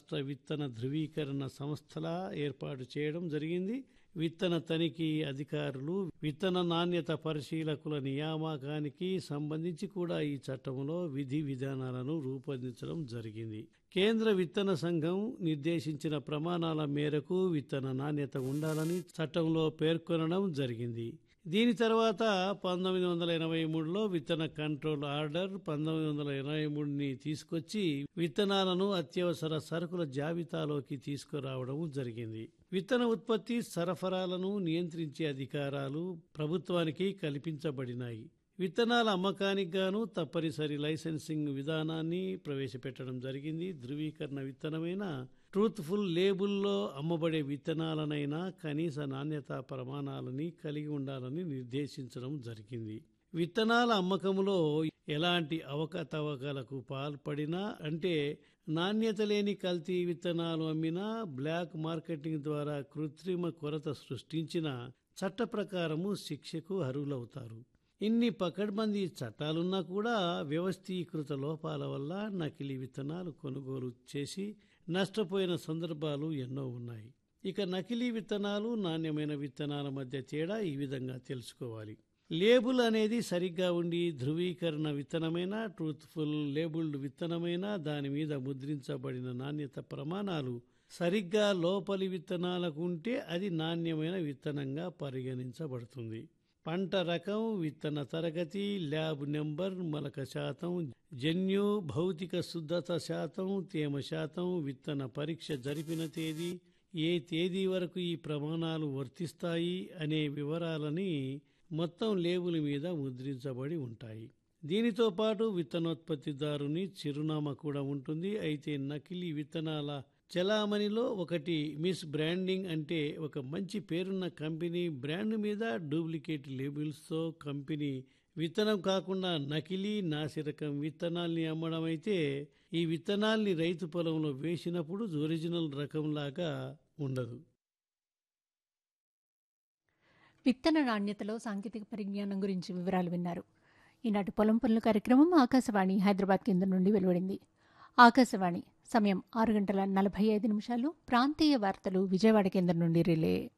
రాష్ట్ర విత్తన ధృవీకరణ సంస్థల ఏర్పాటు చేయడం జరిగింది విత్తన తనిఖీ అధికారులు విత్తన నాణ్యత పరిశీలకుల నియామకానికి సంబంధించి కూడా ఈ చట్టంలో విధి విధానాలను రూపొందించడం జరిగింది కేంద్ర విత్తన సంఘం నిర్దేశించిన ప్రమాణాల మేరకు విత్తన నాణ్యత ఉండాలని చట్టంలో పేర్కొనడం జరిగింది దీని తర్వాత పంతొమ్మిది వందల ఎనభై మూడులో విత్తన కంట్రోల్ ఆర్డర్ పంతొమ్మిది వందల ఎనభై మూడుని తీసుకొచ్చి విత్తనాలను అత్యవసర సరుకుల జాబితాలోకి తీసుకురావడం జరిగింది విత్తన ఉత్పత్తి సరఫరాలను నియంత్రించే అధికారాలు ప్రభుత్వానికి కల్పించబడినాయి విత్తనాల అమ్మకానికి గాను తప్పనిసరి లైసెన్సింగ్ విధానాన్ని ప్రవేశపెట్టడం జరిగింది ధృవీకరణ విత్తనమైన ట్రూత్ఫుల్ లేబుల్లో అమ్మబడే విత్తనాలనైనా కనీస నాణ్యతా ప్రమాణాలని కలిగి ఉండాలని నిర్దేశించడం జరిగింది విత్తనాల అమ్మకంలో ఎలాంటి అవకతవకలకు పాల్పడినా అంటే నాణ్యత లేని కల్తీ విత్తనాలు అమ్మినా బ్లాక్ మార్కెటింగ్ ద్వారా కృత్రిమ కొరత సృష్టించిన చట్ట ప్రకారము శిక్షకు అర్హులవుతారు ఇన్ని పకడ్బందీ చట్టాలున్నా కూడా వ్యవస్థీకృత లోపాల వల్ల నకిలీ విత్తనాలు కొనుగోలు చేసి నష్టపోయిన సందర్భాలు ఎన్నో ఉన్నాయి ఇక నకిలీ విత్తనాలు నాణ్యమైన విత్తనాల మధ్య తేడా ఈ విధంగా తెలుసుకోవాలి లేబుల్ అనేది సరిగ్గా ఉండి ధృవీకరణ విత్తనమైన ట్రూత్ఫుల్ లేబుల్డ్ విత్తనమైన దాని మీద ముద్రించబడిన నాణ్యత ప్రమాణాలు సరిగ్గా లోపలి విత్తనాలకు ఉంటే అది నాణ్యమైన విత్తనంగా పరిగణించబడుతుంది పంట రకం విత్తన తరగతి ల్యాబ్ నెంబర్ మొలక శాతం జన్యు భౌతిక శుద్ధత శాతం తేమ శాతం విత్తన పరీక్ష జరిపిన తేదీ ఏ తేదీ వరకు ఈ ప్రమాణాలు వర్తిస్తాయి అనే వివరాలని మొత్తం లేబుల్ మీద ముద్రించబడి ఉంటాయి దీనితో పాటు విత్తనోత్పత్తిదారుని చిరునామా కూడా ఉంటుంది అయితే నకిలీ విత్తనాల చలామణిలో ఒకటి మిస్ బ్రాండింగ్ అంటే ఒక మంచి పేరున్న కంపెనీ బ్రాండ్ మీద డూప్లికేట్ లేబుల్స్తో కంపెనీ విత్తనం కాకుండా నకిలీ నాసిరకం విత్తనాల్ని అమ్మడం అయితే ఈ విత్తనాల్ని రైతు పొలంలో వేసినప్పుడు ఒరిజినల్ రకంలాగా ఉండదు విత్తన నాణ్యతలో సాంకేతిక పరిజ్ఞానం గురించి వివరాలు విన్నారు ఈనాటి పొలం పనుల కార్యక్రమం ఆకాశవాణి హైదరాబాద్ కేంద్రం నుండి వెలువడింది ఆకాశవాణి సమయం ఆరు గంటల నలభై ఐదు నిమిషాలు ప్రాంతీయ వార్తలు విజయవాడ కేంద్రం నుండి రిలే